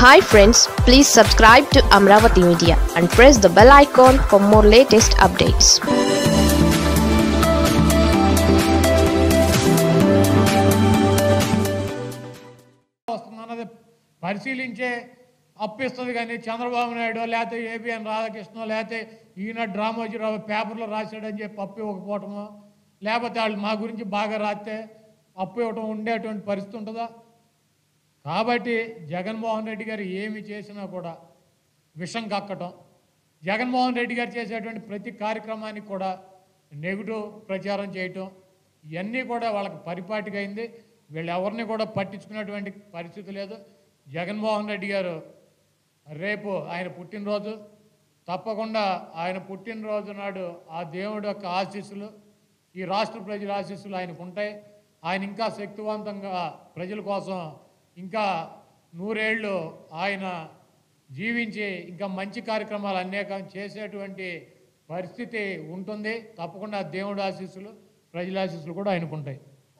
hi friends please subscribe to Amaravati media and press the bell icon for more latest updates వస్తుందన్నది పరిశీలించే అప్పిస్తుంది కానీ చంద్రబాబు నాయుడు లేకపోతే ఏబిఎన్ రాధాకృష్ణ లేకపోతే ఈయన డ్రామోజీరావు పేపర్లో రాశాడని చెప్పి అప్పు ఇవ్వకపోవటమో లేకపోతే వాళ్ళు మా గురించి బాగా రాస్తే అప్పు ఇవ్వటం ఉండేటువంటి పరిస్థితి ఉంటుందా కాబట్టి జగన్మోహన్ రెడ్డి గారు ఏమి చేసినా కూడా విషం కక్కటం జగన్మోహన్ రెడ్డి గారు చేసేటువంటి ప్రతి కార్యక్రమానికి కూడా నెగిటివ్ ప్రచారం చేయటం ఇవన్నీ కూడా వాళ్ళకి పరిపాటిగా అయింది వీళ్ళు ఎవరిని కూడా పట్టించుకునేటువంటి పరిస్థితి లేదు జగన్మోహన్ రెడ్డి గారు రేపు ఆయన పుట్టినరోజు తప్పకుండా ఆయన పుట్టినరోజు నాడు ఆ దేవుడి యొక్క ఆశీస్సులు ఈ రాష్ట్ర ప్రజల ఆశీస్సులు ఆయనకు ఉంటాయి ఆయన ఇంకా శక్తివంతంగా ప్రజల కోసం ఇంకా నూరేళ్ళు ఆయన జీవించి ఇంకా మంచి కార్యక్రమాలు అనేకం చేసేటువంటి పరిస్థితి ఉంటుంది తప్పకుండా ఆ దేవుడి ఆశీస్సులు ప్రజల ఆశీస్సులు కూడా ఆయనకు ఉంటాయి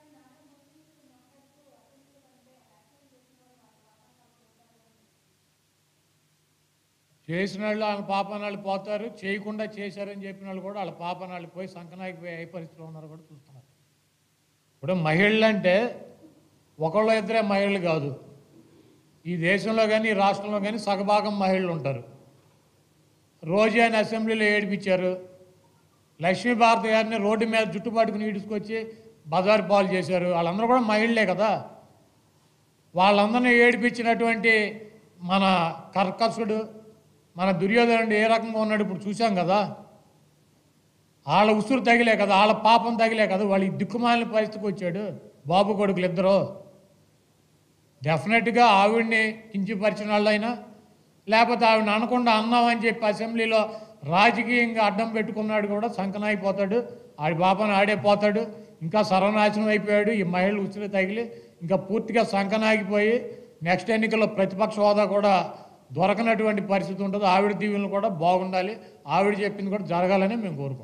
చేసిన వాళ్ళు వాళ్ళ పాపనాళ్ళు పోతారు చేయకుండా చేశారని చెప్పిన వాళ్ళు కూడా వాళ్ళ పాపనాళ్ళు పోయి సంకనాకి పోయి ఏ పరిస్థితిలో ఉన్నారో కూడా చూస్తున్నారు ఇప్పుడు మహిళలు అంటే ఒకళ్ళు ఇద్దరే మహిళలు కాదు ఈ దేశంలో కానీ ఈ రాష్ట్రంలో కానీ సగభాగం మహిళలు ఉంటారు రోజు ఆయన అసెంబ్లీలో ఏడిపించారు లక్ష్మీభారతి గారిని రోడ్డు మీద జుట్టు పట్టుకుని ఈడ్చుకొచ్చి బజారు పాలు చేశారు వాళ్ళందరూ కూడా మహిళలే కదా వాళ్ళందరినీ ఏడిపించినటువంటి మన కర్కసుడు మన దుర్యోధనుడు ఏ రకంగా ఉన్నాడు ఇప్పుడు చూసాం కదా వాళ్ళ ఉసురు తగిలే కదా వాళ్ళ పాపం తగిలే కదా వాళ్ళ ఈ దిక్కుమాలిన పరిస్థితికి వచ్చాడు బాబు కొడుకులు ఇద్దరు డెఫినెట్గా ఆవిడ్ని కించిపరిచిన వాళ్ళైనా లేకపోతే ఆవిడని అనకుండా అన్నామని చెప్పి అసెంబ్లీలో రాజకీయంగా అడ్డం పెట్టుకున్నాడు కూడా సంకనాయిపోతాడు ఆడి పాపను ఆడే పోతాడు ఇంకా సర్వనాశనం అయిపోయాడు ఈ మహిళలు ఉసిరి తగిలి ఇంకా పూర్తిగా సంకనాగిపోయి నెక్స్ట్ ఎన్నికల్లో ప్రతిపక్ష హోదా కూడా దొరకనటువంటి పరిస్థితి ఉంటుంది ఆవిడ దీవెనలు కూడా బాగుండాలి ఆవిడ చెప్పింది కూడా జరగాలని మేము కోరుకుంటాం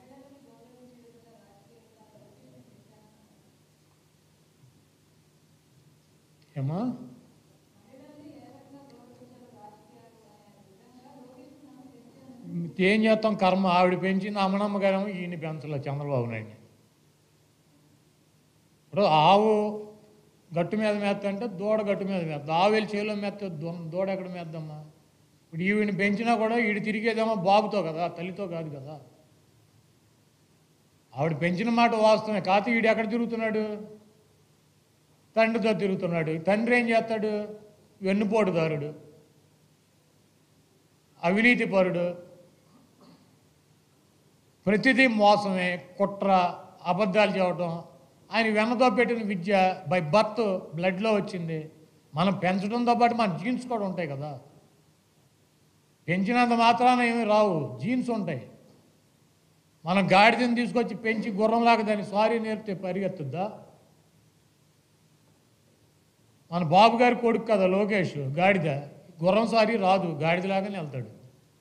ఏమా ఏం చేస్తాం కర్మ ఆవిడ పెంచింది అమ్మనమ్మ గారు ఈయన పెంచలే చంద్రబాబు నాయుడిని ఇప్పుడు ఆవు గట్టు మీద మేస్తంటే దూడ గట్టు మీద మేస్తా ఆవు వెళ్ళి చేలో మేస్తే దో- దూడ ఎక్కడ మేద్దమ్మా ఇప్పుడు ఈవిని పెంచినా కూడా ఈడు తిరిగేదేమో బాబుతో కదా తల్లితో కాదు కదా ఆవిడ పెంచిన మాట వాస్తవమే కాకపోతే ఈడు ఎక్కడ తిరుగుతున్నాడు తండ్రితో తిరుగుతున్నాడు తండ్రి ఏం చేస్తాడు వెన్నుపోటుదారుడు అవినీతి పరుడు ప్రతిదీ మోసమే కుట్ర అబద్ధాలు చెప్పడం ఆయన వెన్నతో పెట్టిన విద్య బై బర్త్ బ్లడ్లో వచ్చింది మనం పెంచడంతో పాటు మన జీన్స్ కూడా ఉంటాయి కదా పెంచినంత మాత్రాన ఏమి రావు జీన్స్ ఉంటాయి మనం గాడిదని తీసుకొచ్చి పెంచి గుర్రంలాగా దాన్ని సారీ నేర్పితే పరిగెత్తుద్దా మన బాబు గారి కొడుకు కదా లోకేష్ గాడిద గుర్రం సారి రాదు గాడిదలాగానే వెళ్తాడు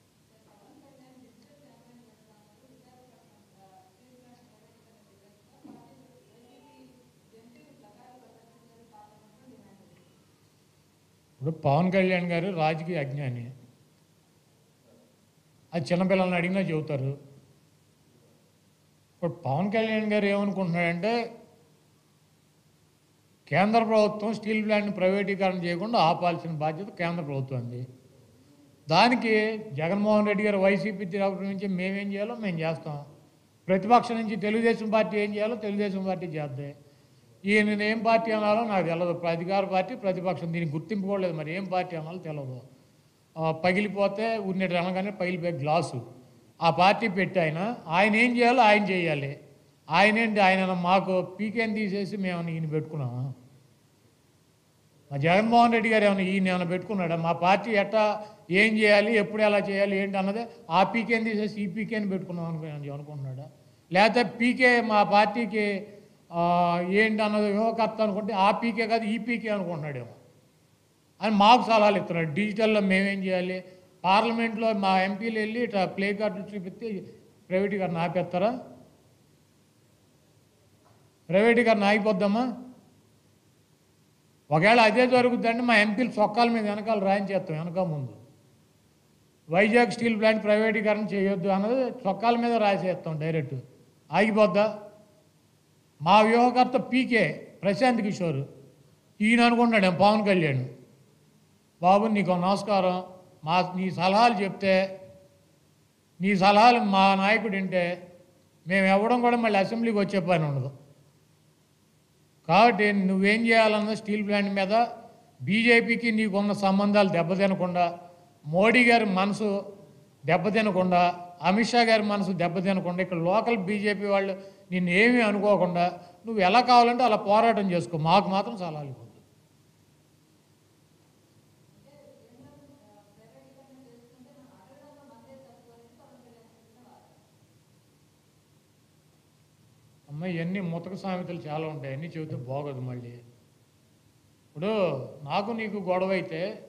ఇప్పుడు పవన్ కళ్యాణ్ గారు రాజకీయ అజ్ఞాని అది చిన్నపిల్లల్ని అడిగినా చెబుతారు ఇప్పుడు పవన్ కళ్యాణ్ గారు ఏమనుకుంటున్నాడంటే కేంద్ర ప్రభుత్వం స్టీల్ ప్లాంట్ని ప్రైవేటీకరణ చేయకుండా ఆపాల్సిన బాధ్యత కేంద్ర ప్రభుత్వంది దానికి జగన్మోహన్ రెడ్డి గారు వైసీపీ తరఫు నుంచి మేమేం చేయాలో మేము చేస్తాం ప్రతిపక్షం నుంచి తెలుగుదేశం పార్టీ ఏం చేయాలో తెలుగుదేశం పార్టీ చేద్దాం ఈయన ఏం పార్టీ అనాలో నాకు తెలియదు అధికార పార్టీ ప్రతిపక్షం దీనికి గుర్తింపు కూడా లేదు మరి ఏం పార్టీ అనాలో తెలియదు ఆ, పగిలిపోతే ఉన్నట్టు అనగానే పగిలిపోయే గ్లాసు ఆ పార్టీ పెట్టి ఆయన ఆయన ఏం చేయాలో ఆయన చేయాలి ఆయన ఏంటి ఆయన మాకు పీకేని తీసేసి మేము ఈయన పెట్టుకున్నామా మా జగన్మోహన్ రెడ్డి గారు ఏమైనా ఈయన ఏమైనా పెట్టుకున్నాడా మా పార్టీ ఎట్టా ఏం చేయాలి ఎప్పుడు ఎలా చేయాలి ఏంటి అన్నది ఆ పీకేని తీసేసి ఈ పీకేని పెట్టుకున్నాం అనుకో అనుకుంటున్నాడా లేకపోతే పీకే మా పార్టీకి ఆ, ఏంటి అన్నది యువకర్త అనుకుంటే ఆ పీకే కాదు ఈ పీకే అనుకుంటున్నాడేమో అని మాకు సలహాలు ఇస్తున్నాడు డిజిటల్లో మేమేం చేయాలి పార్లమెంట్లో మా ఎంపీలు వెళ్ళి ఇట్లా ప్లే కార్డులు చూపిస్తే ప్రైవేటీకరణ ఆపేస్తారా ప్రైవేటీకరణ ఆగిపోద్దామా ఒకవేళ అదే జరుగుతుందంటే మా ఎంపీలు చొక్కాల మీద వెనకాల రాయించేస్తాం వెనక ముందు వైజాగ్ స్టీల్ ప్లాంట్ ప్రైవేటీకరణ చేయొద్దు అన్నది చొక్కాల మీద రాసేస్తాం డైరెక్ట్ ఆగిపోద్దా మా వ్యూహకర్త పీకే ప్రశాంత్ కిషోర్ ఈయన అనుకుంటాడు పవన్ కళ్యాణ్ బాబు నీకు నమస్కారం మా నీ సలహాలు చెప్తే నీ సలహాలు మా నాయకుడు వింటే మేము ఇవ్వడం కూడా మళ్ళీ అసెంబ్లీకి వచ్చే పని ఉండదు కాబట్టి నువ్వేం చేయాలన్న స్టీల్ ప్లాంట్ మీద బీజేపీకి నీకున్న సంబంధాలు దెబ్బతినకుండా మోడీ గారి మనసు దెబ్బతినకుండా అమిత్ షా గారి మనసు దెబ్బతినకుండా ఇక్కడ లోకల్ బీజేపీ వాళ్ళు నిన్ను ఏమీ అనుకోకుండా నువ్వు ఎలా కావాలంటే అలా పోరాటం చేసుకో మాకు మాత్రం సలహాలు ఇవ్వద్దు అమ్మ ఇవన్నీ ముతక సామెతలు చాలా ఉంటాయి అన్నీ చెబితే బాగోదు మళ్ళీ ఇప్పుడు నాకు నీకు గొడవ అయితే